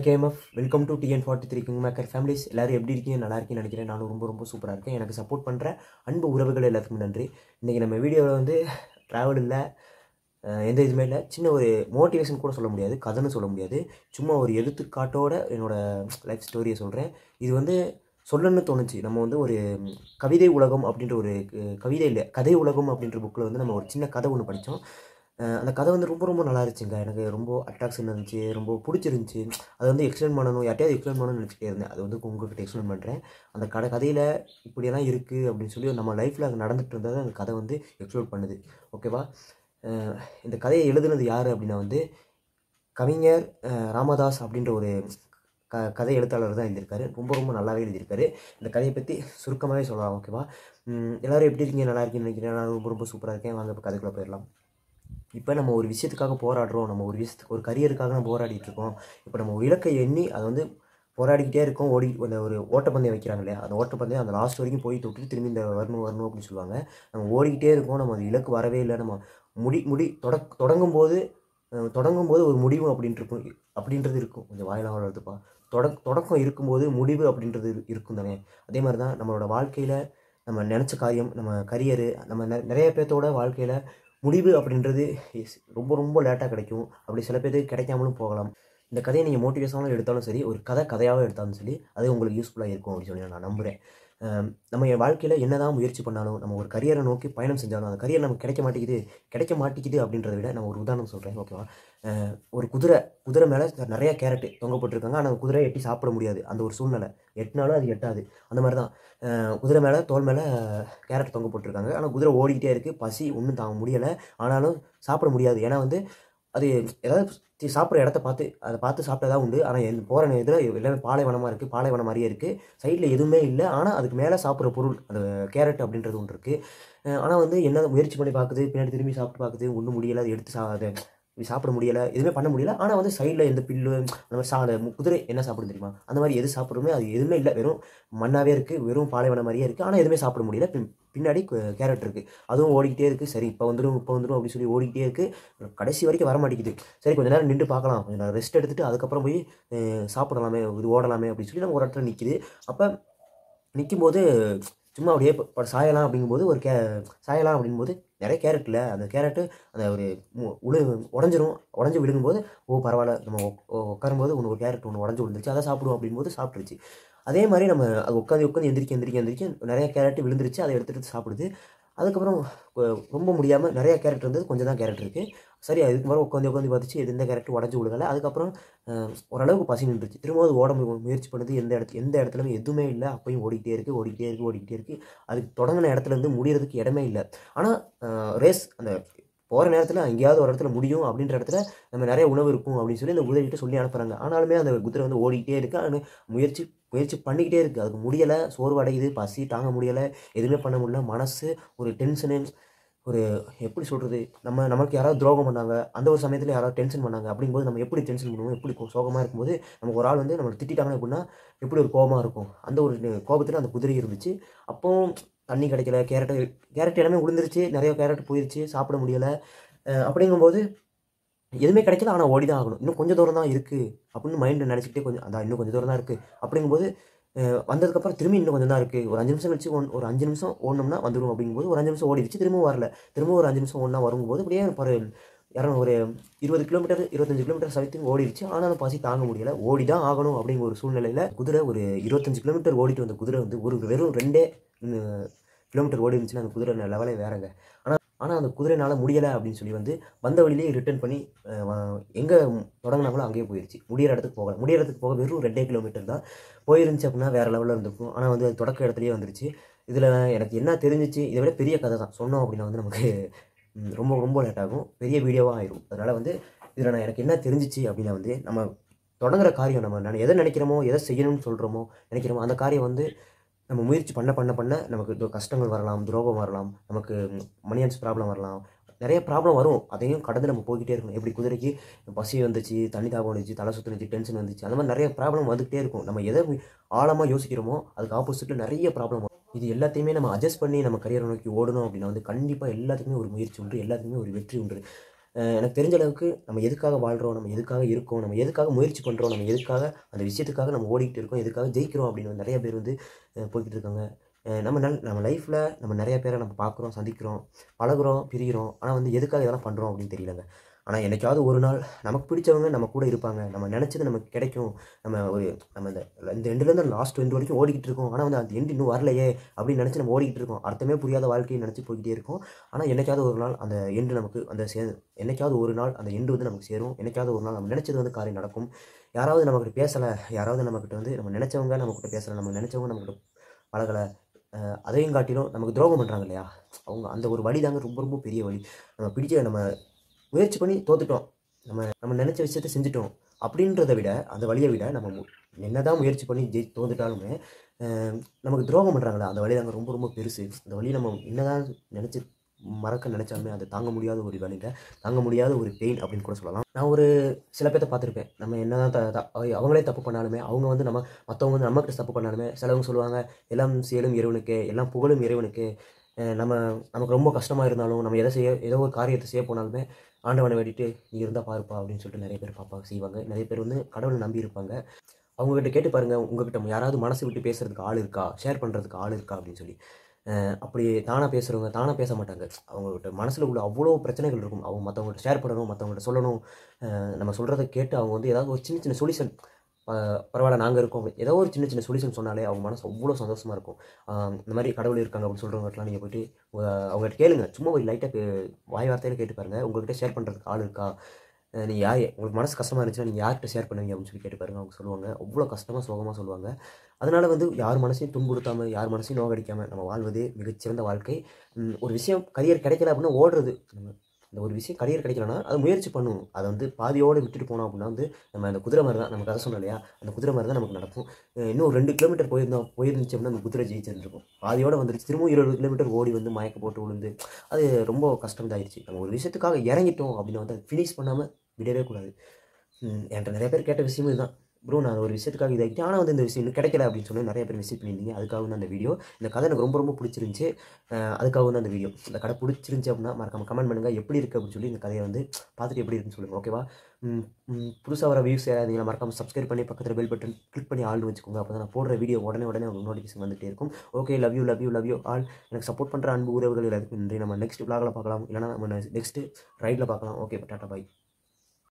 KMF welcome to TN forty three king maker families எல்லாரும் எப்படி இருக்கீங்க நல்லா இருக்கீங்கன்னு நினைக்கிறேன் நானும் ரொம்ப ரொம்ப சூப்பராக இருக்கேன் எனக்கு சப்போர்ட் பண்ணுற அன்பு உறவுகள் எல்லாத்துக்கும் நன்றி இன்றைக்கி நம்ம வீடியோவில் வந்து ட்ராவல் இல்லை அஹ், எந்த இதுவுமே இல்லை சின்ன ஒரு மோட்டிவேஷன் கூட சொல்ல முடியாது கதைன்னு சொல்ல முடியாது சும்மா ஒரு எடுத்துக்காட்டோட என்னோடய லைஃப் ஸ்டோரியை சொல்கிறேன் இது வந்து சொல்லணும்னு தோணுச்சு நம்ம வந்து ஒரு ம், கவிதை உலகம் அப்படின்ற ஒரு அஹ், கவிதை இல்லை கதை உலகம் அப்படின்ற புக்கில் வந்து நம்ம ஒரு சின்ன கதை ஒன்று படித்தோம் அந்த கதை வந்து ரொம்ப ரொம்ப நல்லா இருந்துச்சுங்க எனக்கு ரொம்ப அட்ராக்ஷன் இருந்துச்சு ரொம்ப பிடிச்சிருந்துச்சி அதை வந்து எக்ஸ்பிளைன் பண்ணணும் யார்ட்டையாவது எக்ஸ்பிளைன் பண்ணணும்னு நினச்சிட்டே இருந்தேன் அது வந்து உங்ககிட்ட எக்ஸ்பிளைன் பண்ணுறேன் அந்த கதை கதையில் இப்படியெல்லாம் இருக்குது அப்படின்னு சொல்லி நம்ம லைஃப்பில் அது நடந்துட்டு இருந்ததை அந்த கதை வந்து எக்ஸ்ப்ளோர் பண்ணுது ஓகேவா அஹ் இந்த கதையை எழுதுனது யார் அப்படின்னா வந்து கவிஞர் அஹ் ராமதாஸ் அப்படின்ற ஒரு க கதை எழுத்தாளர் தான் எழுதியிருக்காரு ரொம்ப ரொம்ப நல்லாவே எழுதியிருக்காரு இந்த கதையை பற்றி சுருக்கமாகவே சொல்லலாம் ஓகேவா உம் எல்லாரும் எப்படி இருக்கீங்க நல்லா இருக்கீங்கன்னு நினைக்கிறேன் நான் ரொம்ப ரொம்ப சூப்பராக இருக்கேன் வாங்க இப்போ கதைக்குள்ளே போயிடலாம் இப்போ நம்ம ஒரு விஷயத்துக்காக போராடுறோம் நம்ம ஒரு விஷயத்துக்கு ஒரு கரியருக்காக நம்ம போராடிட்டு இருக்கோம் இப்போ நம்ம ஒரு இலக்கை எண்ணி அதை வந்து போராடிக்கிட்டே இருக்கோம் ஓடி அந்த ஒரு ஓட்டப்பந்தயம் வைக்கிறாங்க இல்லையா அந்த ஓட்டப்பந்தயம் அந்த லாஸ்ட் வரைக்கும் போய் தொட்டு திரும்பி இந்த வரணும் வரணும் அப்படின்னு சொல்லுவாங்க நம்ம ஓடிக்கிட்டே இருக்கோம் நம்ம அந்த இலக்கு வரவே இல்லை நம்ம முடி முடி தொடக் தொடங்கும் போது அஹ், தொடங்கும் போது ஒரு முடிவு அப்படின்ட்டு இருக்கும் அப்படின்றது இருக்கும் கொஞ்சம் வாயிலாக வளர்த்துப்பா தொடக் தொடக்கம் இருக்கும்போது முடிவு அப்படின்றது இரு- இருக்கும் தானே அதே மாதிரி தான் நம்மளோட வாழ்க்கையில் நம்ம நினச்ச காரியம் நம்ம கரியரு நம்ம நெ- நிறைய பேர்த்தோட வாழ்க்கையில் முடிவு அப்படின்றது is- ரொம்ப ரொம்ப லேட்டாக கிடைக்கும் அப்படி சில பேருக்கு கிடைக்காமலும் போகலாம் இந்த கதையை நீங்கள் மோட்டிவேஷனாக எடுத்தாலும் சரி ஒரு கதை கதையாகவே எடுத்தாலும் சரி அது உங்களுக்கு யூஸ்ஃபுல்லாக இருக்கும் அப்படின்னு சொல்லி நான் நம்புகிறேன் அஹ் நம்ம என் வாழ்க்கையில் என்னதான் முயற்சி பண்ணாலும் நம்ம ஒரு கரியரை நோக்கி பயணம் செஞ்சாலும் அந்த கரியர் நமக்கு கிடைக்க மாட்டேங்குது கிடைக்க மாட்டேங்குது அப்படின்றத விட நான் ஒரு உதாரணம் சொல்கிறேன் ஓகேவா அஹ் ஒரு குதிரை குதிரை மேலே நிறைய கேரட்டு தொங்கப்பட்டிருக்காங்க ஆனால் அந்த குதிரை எட்டி சாப்பிட முடியாது அந்த ஒரு சூழ்நிலை எட்டினாலும் அது எட்டாது அந்த மாதிரி தான் அஹ் குதிரை மேலே தோல் மேலே கேரட் தொங்க போட்டிருக்காங்க ஆனால் குதிரை ஓடிக்கிட்டே இருக்குது பசி ஒன்றும் தாங்க முடியலை ஆனாலும் சாப்பிட முடியாது ஏன்னா வந்து அது ஏதாவது சி- சாப்பிட்ற இடத்த பார்த்து அதை பார்த்து சாப்பிட்டதா உண்டு ஆனால் எந்த போகிற இதில் எல்லாமே பாலைவனமாக இருக்குது பாலைவனம் மாதிரியே இருக்குது சைடில் எதுவுமே இல்லை ஆனால் அதுக்கு மேலே சாப்பிட்ற பொருள் அந்த கேரட் அப்படின்றது ஒன்று இருக்குது ஆனால் வந்து என்ன முயற்சி பண்ணி பார்க்குது பின்னாடி திரும்பி சாப்பிட்டு பார்க்குது ஒன்றும் முடியலை அதை எடுத்து சா அதை இது சாப்பிட முடியலை எதுவுமே பண்ண முடியல ஆனால் வந்து சைடில் எந்த பில்லு அந்த மாதிரி சா அந்த குதிரை என்ன சாப்பிடும் தெரியுமா அந்த மாதிரி எது சாப்பிடுமே அது எதுவுமே இல்லை வெறும் மண்ணாவே இருக்குது வெறும் பாலைவனம் மாதிரியே இருக்குது ஆனால் எதுவுமே சாப்பிட முடியல பின் பின்னாடி கேரட் இருக்குது அதுவும் ஓடிக்கிட்டே இருக்குது சரி இப்போ வந்துடும் இப்போ வந்துடும் அப்படின்னு சொல்லி ஓடிக்கிட்டே இருக்குது கடைசி வரைக்கும் வர மாட்டேங்குது சரி கொஞ்ச நேரம் நின்று பார்க்கலாம் கொஞ்சம் நேரம் ரெஸ்ட் எடுத்துட்டு அதுக்கப்புறம் போய் அஹ், சாப்பிடலாமே இது ஓடலாமே அப்படின்னு சொல்லி நம்ம ஒரு இடத்துல நிற்கிது அப்போ நிற்கும்போது சும்மா அப்படியே ப- ப- சாயலாம் அப்படிங்கும்போது ஒரு கே சாயலாம் அப்படிங்கும்போது நிறைய கேரட் இல்லை அந்த கேரட்டு அந்த ஒரு மு- உழு உடஞ்சிரும் உடஞ்சி விழுங்கும்போது ஓ பரவாயில்ல நம்ம உக்- உ- உட்காரும்போது ஒன்று ஒரு கேரட் ஒன்று உடஞ்சி விழுந்துருச்சு அதை சாப்பிடுவோம் அப்படிங்கும்போது சாப்பிட்டுருச்சு அதே மாதிரி நம்ம அது உட்காந்து உட்காந்து எந்திரிக்க எந்திரிக்க எந்திரிக்க நிறைய கேரட் விழுந்துருச்சு அதை எடுத்துகிட்டு சாப்பிடுது அதுக்கப்புறம் கொ- ரொம்ப முடியாமல் நிறைய கேரட் இருந்தது கொஞ்சம் தான் கேரட் இருக்குது சரி அதுக்கு மேலே உட்காந்து உட்காந்து பார்த்துச்சு எந்த கேரட் உடஞ்சி விழுகலை அதுக்கப்புறம் அஹ், ஓரளவுக்கு பசி நின்றுச்சு திரும்ப அது ஓட மு- முயற்சி பண்ணுது எந்த இடத்துல எந்த இடத்துலையும் எதுவுமே இல்லை அப்பயும் ஓடிக்கிட்டே இருக்குது ஓடிக்கிட்டே இருக்குது ஓடிக்கிட்டே இருக்குது அதுக்கு தொடங்கின இடத்துல இருந்து முடியறதுக்கு இடமே இல்லை ஆனால் ரேஸ் அந்த போகிற நேரத்தில் எங்கேயாவது ஒரு இடத்துல முடியும் அப்படின்ற இடத்துல நம்ம நிறைய உணவு இருக்கும் அப்படின்னு சொல்லி அந்த குதிரைகிட்ட சொல்லி அனுப்புகிறாங்க ஆனாலுமே அந்த குதிரை வந்து ஓடிக்கிட்டே இருக்குது அது முயற்சி முயற்சி பண்ணிக்கிட்டே இருக்குது அதுக்கு முடியலை சோர்வடையுது பசி தாங்க முடியலை எதுவுமே பண்ண முடியல மனசு ஒரு டென்ஷனு ஒரு எப்படி சொல்கிறது நம்ம நமக்கு யாராவது துரோகம் பண்ணாங்க அந்த ஒரு சமயத்தில் யாராவது டென்ஷன் பண்ணாங்க அப்படிங்கும்போது நம்ம எப்படி டென்ஷன் பண்ணுவோம் எப்படி கோ- சோகமாக இருக்கும்போது நமக்கு ஒரு ஆள் வந்து நம்மளை திட்டிட்டாங்க அப்படின்னா எப்படி ஒரு கோபமாக இருக்கும் அந்த ஒரு கோபத்தில் அந்த குதிரை இருந்துச்சு அப்போவும் தண்ணி கிடைக்கல கேரட்டு கேரட் எல்லாமே விழுந்துருச்சு நிறைய கேரட் போயிருச்சு சாப்பிட முடியலை அஹ் அப்படிங்கும்போது எதுவுமே கிடைக்கல ஆனால் ஓடி தான் ஆகணும் இன்னும் கொஞ்சம் தூரம் தான் இருக்குது அப்படின்னு மைண்டில் நினச்சிக்கிட்டே கொஞ்சம் அதான் இன்னும் கொஞ்சம் தூரம் தான் இருக்குது அப்படிங்கும்போது அஹ் வந்ததுக்கப்புறம் திரும்பி இன்னும் கொஞ்சம் தான் இருக்குது ஒரு அஞ்சு நிமிஷம் கழிச்சு ஒன் ஒரு அஞ்சு நிமிஷம் ஓடணும்னா வந்துடும் அப்படிங்கும்போது ஒரு அஞ்சு நிமிஷம் ஓடிடுச்சு திரும்பவும் வரல திரும்ப ஒரு அஞ்சு நிமிஷம் ஒன்றா வரும்போது அப்படியே ஒரு இரநூறு ஒரு இருபது கிலோமீட்டர் இருபத்தஞ்சு கிலோமீட்டர் சைத்திங் ஓடிடுச்சு ஆனாலும் பசி தாங்க முடியல ஓடி தான் ஆகணும் அப்படிங்கிற ஒரு சூழ்நிலையில் குதிரை ஒரு இருபத்தஞ்சு கிலோமீட்டர் ஓடிட்டு வந்த குதிரை வந்து ஒரு வெறும் ரெண்டே உம், கிலோமீட்டர் ஓடி இருந்துச்சுன்னா அந்த குதிரை லெவலே வேறங்க ஆனால் ஆனால் அந்த குதிரைனால முடியலை அப்படின்னு சொல்லி வந்து வந்த வழியிலே ரிட்டர்ன் பண்ணி எங்கே தொடங்கினாங்களோ அங்கேயே போயிடுச்சு முடியிற இடத்துக்கு போகல முடியிற இடத்துக்கு போக வெறும் ரெண்டே கிலோமீட்டர் தான் போயிருந்துச்சு அப்படின்னா வேறு லெவலில் இருந்திருக்கும் ஆனால் வந்து அது தொடக்க இடத்துலயே வந்துருச்சு இதில் எனக்கு என்ன தெரிஞ்சிச்சு இதை விட பெரிய கதை தான் சொன்னோம் அப்படின்னா வந்து நமக்கு ம், ரொம்ப ரொம்ப லேட் ஆகும் பெரிய வீடியோவாக ஆயிரும் அதனால் வந்து இதில் நான் எனக்கு என்ன தெரிஞ்சிச்சு அப்படின்னா வந்து நம்ம தொடங்குற காரியம் நம்ம நான் எதை நினைக்கிறோமோ எதை செய்யணும்னு சொல்கிறோமோ நினைக்கிறோமோ அந்த காரியம் வந்து நம்ம முயற்சி பண்ண பண்ண பண்ண நமக்கு இது கஷ்டங்கள் வரலாம் துரோகம் வரலாம் நமக்கு மணியன்ஸ் ப்ராப்ளம் வரலாம் நிறைய ப்ராப்ளம் வரும் அதையும் கடந்து நம்ம போய்கிட்டே இருக்கணும் எப்படி குதிரைக்கு பசி வந்துச்சு தண்ணி தாகம் வந்துச்சு தலை சுற்றுனுச்சு டென்ஷன் வந்துச்சு அந்த மாதிரி நிறைய ப்ராப்ளம் வந்துகிட்டே இருக்கும் நம்ம எதை ஆழமாக யோசிக்கிறோமோ அதுக்கு ஆப்போசிட்டில் நிறைய ப்ராப்ளம் வரும் இது எல்லாத்தையுமே நம்ம அட்ஜஸ்ட் பண்ணி நம்ம கரியரை நோக்கி ஓடணும் அப்படின்னா வந்து கண்டிப்பாக எல்லாத்துக்குமே ஒரு முயற்சி உண்டு எல்லாத்துக்குமே ஒரு வெற்றி உண்டு அஹ் எனக்கு தெரிஞ்ச அளவுக்கு நம்ம எதுக்காக வாழ்கிறோம் நம்ம எதுக்காக இருக்கோம் நம்ம எதுக்காக முயற்சி பண்ணுறோம் நம்ம எதுக்காக அந்த விஷயத்துக்காக நம்ம ஓடிக்கிட்டு இருக்கோம் எதுக்காக ஜெயிக்கிறோம் அப்படின்னு வந்து நிறைய பேர் வந்து அஹ் போய்கிட்டு இருக்காங்க அஹ் நம்ம நல் நம்ம லைஃப்பில் நம்ம நிறைய பேரை நம்ம பார்க்குறோம் சந்திக்கிறோம் பழகுறோம் பிரிகிறோம் ஆனால் வந்து எதுக்காக இதெல்லாம் பண்ணுறோம் அப்படின்னு தெரியலங்க ஆனால் என்னைக்காவது ஒரு நாள் நமக்கு பிடிச்சவங்க நம்ம கூட இருப்பாங்க நம்ம நினச்சது நமக்கு கிடைக்கும் நம்ம ஒரு நம்ம இந்த இந்த எண்டுலேருந்து லாஸ்ட் எண்டு வரைக்கும் ஓடிக்கிட்டு இருக்கோம் ஆனால் வந்து அந்த எண்டு இன்னும் வரலையே அப்படின்னு நினச்சி நம்ம ஓடிக்கிட்டு இருக்கோம் அர்த்தமே புரியாத வாழ்க்கையை நினச்சி போய்கிட்டே இருக்கோம் ஆனால் என்னைக்காவது ஒரு நாள் அந்த எண்டு நமக்கு அந்த சே என்னைக்காவது ஒரு நாள் அந்த எண்டு வந்து நமக்கு சேரும் என்னைக்காவது ஒரு நாள் நம்ம நினச்சது வந்து காரியம் நடக்கும் யாராவது நம்மக்கிட்ட பேசலை யாராவது நம்மக்கிட்ட வந்து நம்ம நினச்சவங்க நம்மக்கிட்ட பேசலை நம்ம நினச்சவங்க நம்மக்கிட்ட பழகலை அஹ் அதையும் காட்டிலும் நமக்கு துரோகம் பண்ணுறாங்க இல்லையா அவங்க அந்த ஒரு வழி தாங்க ரொம்ப ரொம்ப பெரிய வழி நம்ம பிடிச்ச நம்ம முயற்சி பண்ணி தோத்துட்டோம் நம்ம நம்ம நினச்ச விஷயத்தை செஞ்சுட்டோம் அப்படின்றத விட அந்த வழியை விட நம்ம மு- என்னதான் முயற்சி பண்ணி ஜெயி தோந்துட்டாலுமே அஹ் நமக்கு துரோகம் பண்ணுறாங்களா அந்த வழி தாங்க ரொம்ப ரொம்ப பெருசு அந்த வழி நம்ம என்னதான் நினச்சி மறக்க நினச்சாலுமே அது தாங்க முடியாத ஒரு வழிங்க தாங்க முடியாத ஒரு பெயின் அப்படின்னு கூட சொல்லலாம் நான் ஒரு சில பேர்த்த பார்த்துருப்பேன் நம்ம என்னதான் த த- அவ- அவங்களே தப்பு பண்ணாலுமே அவங்க வந்து நம்ம மற்றவங்க வந்து நம்மக்கிட்ட தப்பு பண்ணாலுமே சிலவங்க சொல்லுவாங்க எல்லாம் செயலும் இறைவனுக்கு எல்லாம் புகழும் இறைவனுக்கு அஹ் நம்ம நமக்கு ரொம்ப கஷ்டமாக இருந்தாலும் நம்ம எதை செய்ய ஏதோ ஒரு காரியத்தை செய்ய போனாலுமே ஆண்டவனை வேண்டிட்டு நீ இருந்தால் பாருப்பா அப்படின்னு சொல்லிட்டு நிறைய பேர் பார்ப்பாங்க செய்வாங்க நிறைய பேர் வந்து கடவுளை நம்பி இருப்பாங்க அவங்ககிட்ட கேட்டு பாருங்க உங்ககிட்ட யாராவது மனசு விட்டு பேசுறதுக்கு ஆள் இருக்கா ஷேர் பண்ணுறதுக்கு ஆள் இருக்கா அப்படின்னு சொல்லி அஹ் அப்படி தானாக பேசுகிறவங்க தானாக பேச மாட்டாங்க அவங்ககிட்ட மனசில் உள்ள அவ்வளோ பிரச்சனைகள் இருக்கும் அவங்க மற்றவங்கள்ட்ட ஷேர் பண்ணணும் மற்றவங்கள்ட்ட சொல்லணும் அஹ் நம்ம சொல்கிறத கேட்டு அவங்க வந்து ஏதாவது ஒரு சின்ன சின்ன சொல்யூஷன் பரவாயில்ல நாங்கள் இருக்கோம் ஏதோ ஒரு சின்ன சின்ன சொல்யூஷன் சொன்னாலே அவங்க மனசு அவ்வளோ சந்தோஷமாக இருக்கும் ஆஹ் இந்த மாதிரி கடவுள் இருக்காங்க அப்படின்னு சொல்கிறவங்கட்டலாம் நீங்கள் போயிட்டு உங்க- அவங்ககிட்ட கேளுங்க சும்மா ஒரு லைட்டாக வாய் வார்த்தையில கேட்டு பாருங்க உங்ககிட்ட ஷேர் பண்ணுறதுக்கு ஆள் இருக்கா அஹ் நீங்க யார் உங்களுக்கு மனசு கஷ்டமாக இருந்துச்சுன்னா நீங்கள் யார்கிட்ட ஷேர் பண்ணுவீங்க அப்படின்னு சொல்லி கேட்டு பாருங்க அவங்க சொல்லுவாங்க அவ்வளோ கஷ்டமாக சோகமாக சொல்லுவாங்க அதனால வந்து யார் மனசையும் துன்புறுத்தாமல் யார் மனசையும் நோகடிக்காமல் நம்ம வாழ்வது மிகச்சிறந்த வாழ்க்கை உம் ஒரு விஷயம் கரியர் கிடைக்கல அப்படின்னா ஓடுறது நம்ம இந்த ஒரு விஷயம் கரியர் கிடைக்கலனா அது முயற்சி பண்ணுவோம் அதை வந்து பாதியோடு விட்டுட்டு போனோம் அப்படின்னா வந்து நம்ம அந்த குதிரை மாதிரி தான் நம்ம கதை சொன்னோம் இல்லையா அந்த குதிரை மாதிரி தான் நமக்கு நடக்கும் அஹ் இன்னும் ஒரு ரெண்டு கிலோமீட்டர் போயிருந்தோம் போயிருந்துச்சு அப்படின்னா அந்த குதிரை ஜெயிச்சிருந்துருக்கும் பாதியோட வந்துருச்சு திரும்பவும் இருபது கிலோமீட்டர் ஓடி வந்து மயக்க போட்டு விழுந்து அது ரொம்ப கஷ்டம் ஆயிடுச்சு நம்ம ஒரு விஷயத்துக்காக இறங்கிட்டோம் அப்படின்னா வந்து அதை ஃபினிஷ் பண்ணாமல் விடவே கூடாது ம், என்கிட்ட நிறைய பேர் கேட்ட விஷயமும் இதுதான் ப்ரோ நான் ஒரு விஷயத்துக்காக இதாகிட்டேன் ஆனால் வந்து இந்த விஷயம் இன்னும் கிடைக்கல அப்படின்னு சொல்லி நிறைய பேர் விசிட் பண்ணியிருந்தீங்க அதுக்காக வந்து அந்த வீடியோ இந்த கதை எனக்கு ரொம்ப ரொம்ப பிடிச்சிருந்துச்சு அஹ் அதுக்காக வந்து அந்த வீடியோ இந்த கடை பிடிச்சிருந்துச்சு அப்படின்னா மறக்காம கமெண்ட் பண்ணுங்கள் எப்படி இருக்குது அப்படின்னு சொல்லி இந்த கதையை வந்து பார்த்துட்டு எப்படி இருக்குன்னு சொல்லுங்கள் ஓகேவா புதுசாக வர வியூஸ் யாராவது மறக்காம சப்ஸ்கிரைப் பண்ணி பக்கத்தில் பெல் பட்டன் கிளிக் பண்ணி ஆள் வச்சுக்கோங்க அப்போ தான் நான் போடுற வீடியோ உடனே உடனே உங்களுக்கு நோட்டிஃபிகேஷன் வந்துட்டே இருக்கும் okay love you love you love you all எனக்கு சப்போர்ட் பண்ணுற அன்பு உறவுகள் எல்லாத்துக்கும் நன்றி நம்ம நெக்ஸ்ட் vlogல பார்க்கலாம் இல்லைனா நம்ம நெக்ஸ்ட் ரைடில் பார்க்கலாம் ஓகே டாட்டா பாய்